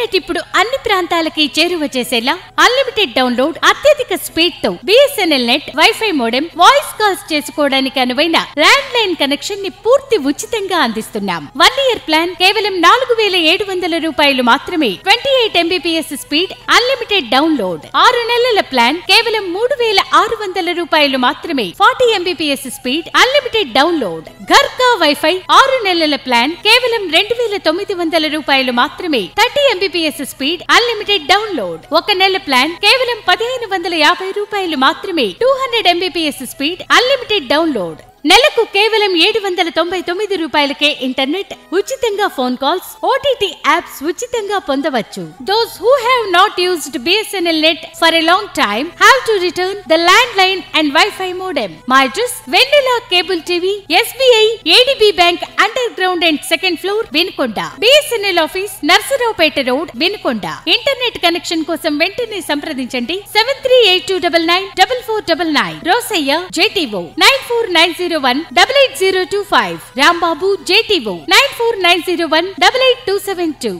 internet ఇప్పుడు అన్ని ప్రాంతాలకి చేరువ చేసేలా అన్లిమిటెడ్ డౌన్లోడ్ అత్యధిక స్పీడ్ తో BSNL net wifi modem voice calls చేసుకోవడానికి అనువైన ల్యాండ్ లైన్ కనెక్షన్ ని పూర్తి ఉచితంగా అందిస్తున్నాం వన్ ఇయర్ ప్లాన్ కేవలం నాలుగు వేల ఏడు వందల రూపాయలు మాత్రమే twenty eight Mbps speed unlimited download ఆరు నెలల ప్లాన్ కేవలం మూడు వేల ఆరు వందల రూపాయలు మాత్రమే forty Mbps speed unlimited download ఘర్కా వైఫై ఆరు నెలల ప్లాన్ కేవలం రెండు వేల తొమ్మిది వందల రూపాయలు మాత్రమే thirty Mbps speed unlimited download ఒక నెల ప్లాన్ కేవలం పదిహేను వందల యాభై రూపాయలు మాత్రమే two hundred Mbps speed unlimited download నెలకు కేవలం ఏడు వందల తొంభై తొమ్మిది రూపాయలకే ఇంటర్నెట్ ఉచితంగా ఫోన్ కాల్స్ ఓటీటీ యాప్స్ ఉచితంగా పొందవచ్చు those who have not used BSNL net for a long time have to return the landline and wifi modem my address Vennela cable TV SBI ADB bank under ground and second floor Vinukonda BSNL office Narasaraopet road Vinukonda internet connection కోసం వెంటనే సంప్రదించండి seven three eight two double nine double four double nine Rosaiah JTO nine four nine zero one double eight zero two five Rambabu JTO nine four nine zero one double eight two seven two